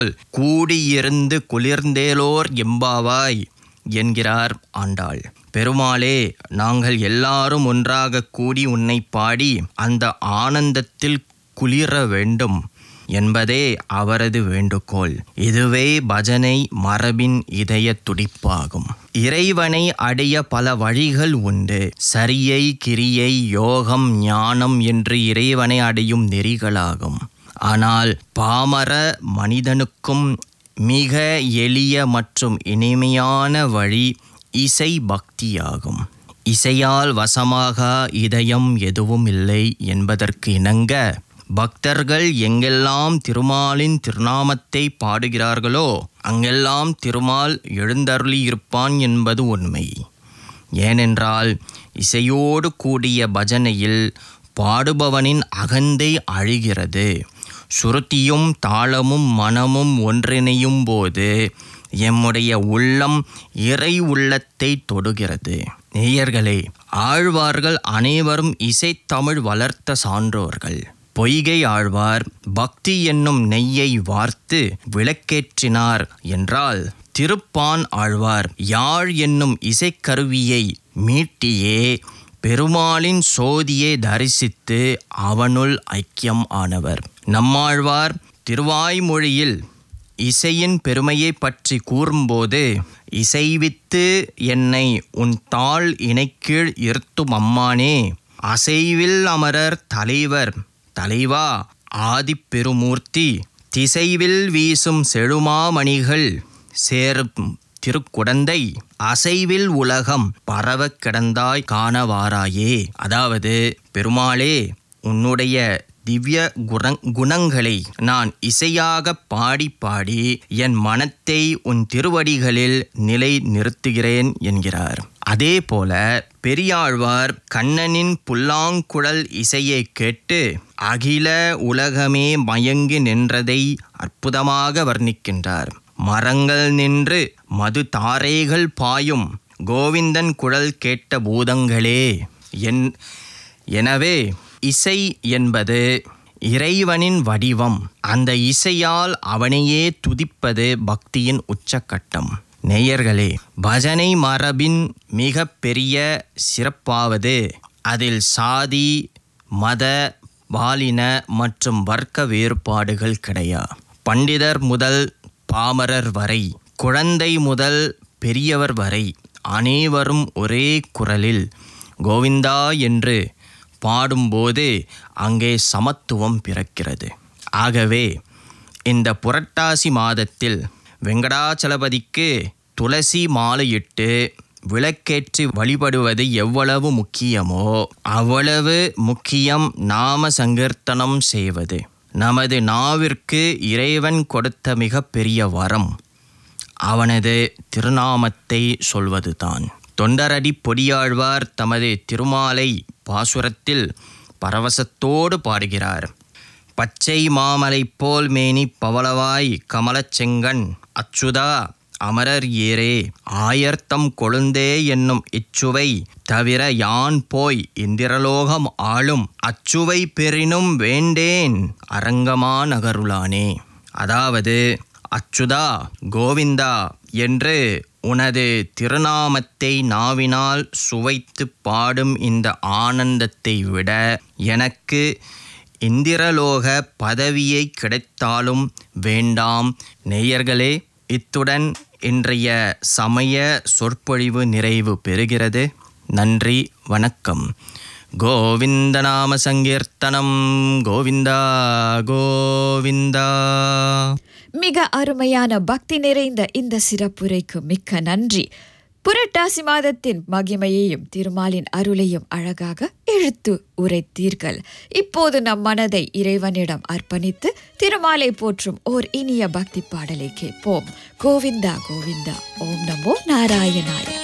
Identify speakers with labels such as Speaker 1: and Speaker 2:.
Speaker 1: கூடியிருந்து குளிர்ந்தேலோர் எம்பாவாய் என்கிறார் ஆண்டாள் பெருமாளே நாங்கள் எல்லாரும் ஒன்றாக கூடி உன்னை பாடி அந்த ஆனந்தத்தில் குளிர வேண்டும் என்பதே அவரது வேண்டுகோள் இதுவே பஜனை மரபின் இதய துடிப்பாகும் இறைவனை அடைய பல வழிகள் உண்டு சரியை கிரியை யோகம் ஞானம் என்று இறைவனை அடையும் நெறிகளாகும் ஆனால் பாமர மனிதனுக்கும் மிக எளிய மற்றும் இனிமையான வழி இசை பக்தியாகும் இசையால் வசமாக இதயம் எதுவும் இல்லை என்பதற்கு இணங்க பக்தர்கள் எங்கெல்லாம் திருமாலின் திருநாமத்தை பாடுகிறார்களோ அங்கெல்லாம் திருமால் எழுந்தருளியிருப்பான் என்பது உண்மை ஏனென்றால் இசையோடு கூடிய பஜனையில் பாடுபவனின் அகந்தை அழிகிறது சுருத்தியும் தாளமும் மனமும் ஒன்றிணையும் போது எம்முடைய உள்ளம் இறை உள்ளத்தை தொடுகிறது நேயர்களே ஆழ்வார்கள் அனைவரும் இசைத்தமிழ் வளர்த்த சான்றோர்கள் பொய்கை ஆழ்வார் பக்தி என்னும் நெய்யை வார்த்து விளக்கேற்றினார் என்றால் திருப்பான் ஆழ்வார் யாழ் என்னும் இசைக்கருவியை மீட்டியே பெருமாளின் சோதியை தரிசித்து அவனுள் ஐக்கியம் ஆனவர் நம்மாழ்வார் திருவாய்மொழியில் இசையின் பெருமையை பற்றி கூறும்போது இசைவித்து என்னை உன் தாள் இணைக்கீழ் இருத்தும் அம்மானே அசைவில் அமரர் தலைவர் தலைவா ஆதிப்பெருமூர்த்தி திசைவில் வீசும் செழுமாமணிகள் சேரும் திருக்குடந்தை அசைவில் உலகம் பரவக் கிடந்தாய் காணவாராயே அதாவது பெருமாளே உன்னுடைய திவ்ய குணங் குணங்களை நான் இசையாக பாடி பாடி என் மனத்தை உன் திருவடிகளில் நிலை நிறுத்துகிறேன் என்கிறார் அதே போல பெரியாழ்வார் கண்ணனின் புல்லாங்குழல் இசையை கேட்டு அகில உலகமே மயங்கி நின்றதை அற்புதமாக வர்ணிக்கின்றார் மரங்கள் நின்று மது தாரைகள் பாயும் கோவிந்தன் குழல் கேட்ட பூதங்களே என் எனவே இசை என்பது இறைவனின் வடிவம் அந்த இசையால் அவனையே துதிப்பது பக்தியின் உச்சக்கட்டம் நேயர்களே பஜனை மரபின் மிக பெரிய சிறப்பாவது அதில் சாதி மத பாலின மற்றும் வர்க்க வேறுபாடுகள் கிடையா பண்டிதர் முதல் பாமரர் வரை குழந்தை முதல் பெரியவர் வரை அனைவரும் ஒரே குரலில் கோவிந்தா என்று பாடும்போது அங்கே சமத்துவம் பிறக்கிறது ஆகவே இந்த புரட்டாசி மாதத்தில் வெங்கடாச்சலபதிக்கு துளசி மாலையிட்டு விளக்கேற்றி வழிபடுவது எவ்வளவு முக்கியமோ அவ்வளவு முக்கியம் நாம சங்கீர்த்தனம் செய்வது நமது நாவிற்கு இறைவன் கொடுத்த மிகப்பெரிய வரம் அவனது திருநாமத்தை சொல்வதுதான் தொண்டரடி பொடியாழ்வார் தமது திருமாலை பாசுரத்தில் பரவசத்தோடு பாடுகிறார் பச்சை மாமலை போல் மேனி பவளவாய் கமலச் செங்கண் அச்சுதா அமரர் ஏரே ஆயர்த்தம் கொழுந்தே என்னும் இச்சுவை தவிர யான் போய் இந்திரலோகம் ஆளும் அச்சுவை பெறினும் வேண்டேன் அரங்கமா நகருளானே அதாவது அச்சுதா கோவிந்தா என்று உனது திருநாமத்தை நாவினால் சுவைத்து பாடும் இந்த ஆனந்தத்தை விட எனக்கு இந்திரலோக பதவியை கிடைத்தாலும் வேண்டாம் நேயர்களே இத்துடன் இன்றைய சமய சொற்பொழிவு நிறைவு பெறுகிறது நன்றி வணக்கம் கோவிந்த நாம சங்கீர்த்தனம் கோவிந்தா கோவிந்தா
Speaker 2: மிக அருமையான பக்தி நிறைந்த இந்த சிறப்புரைக்கு மிக்க நன்றி புரட்டாசி மாதத்தின் மகிமையையும் திருமாலின் அருளையும் அழகாக எழுத்து உரைத்தீர்கள் இப்போது நம் மனதை இறைவனிடம் அர்ப்பணித்து திருமாலை போற்றும் ஓர் இனிய பக்தி பாடலை கேட்போம் கோவிந்தா கோவிந்தா ஓம் நமோ நாராயணாய